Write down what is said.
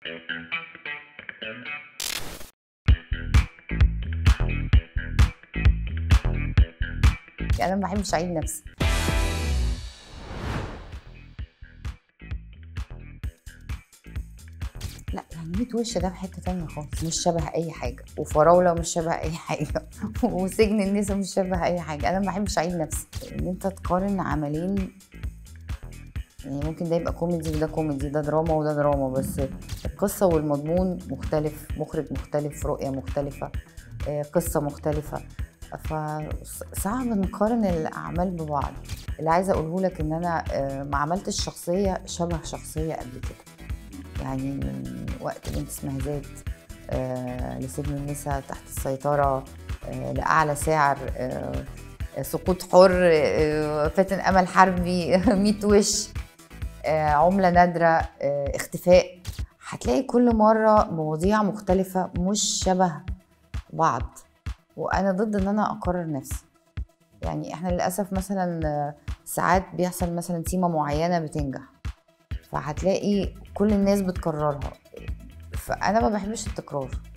يعني انا ما بحبش اعيد نفسي لا يعني 100 وش ده في حته تانية خالص مش شبه اي حاجه وفراوله مش شبه اي حاجه وسجن النساء مش شبه اي حاجه انا ما بحبش اعيد نفسي ان انت تقارن عملين يعني ممكن ده يبقى كوميدي وده كوميدي ده دراما وده دراما بس القصه والمضمون مختلف مخرج مختلف رؤيه مختلفه آه، قصه مختلفه فصعب نقارن الاعمال ببعض اللي عايزه اقوله لك ان انا آه، ما عملتش شخصيه شبه شخصيه قبل كده يعني من وقت بنت اسمها زاد آه، لسجن النساء تحت السيطره آه، لاعلى سعر آه، سقوط حر آه، فاتن امل حربي 100 وش آه، عمله نادره آه، اختفاء هتلاقي كل مره مواضيع مختلفه مش شبه بعض وانا ضد ان انا اقرر نفسي يعني احنا للاسف مثلا آه، ساعات بيحصل مثلا سيمه معينه بتنجح فهتلاقي كل الناس بتكررها فانا ما بحبش التكرار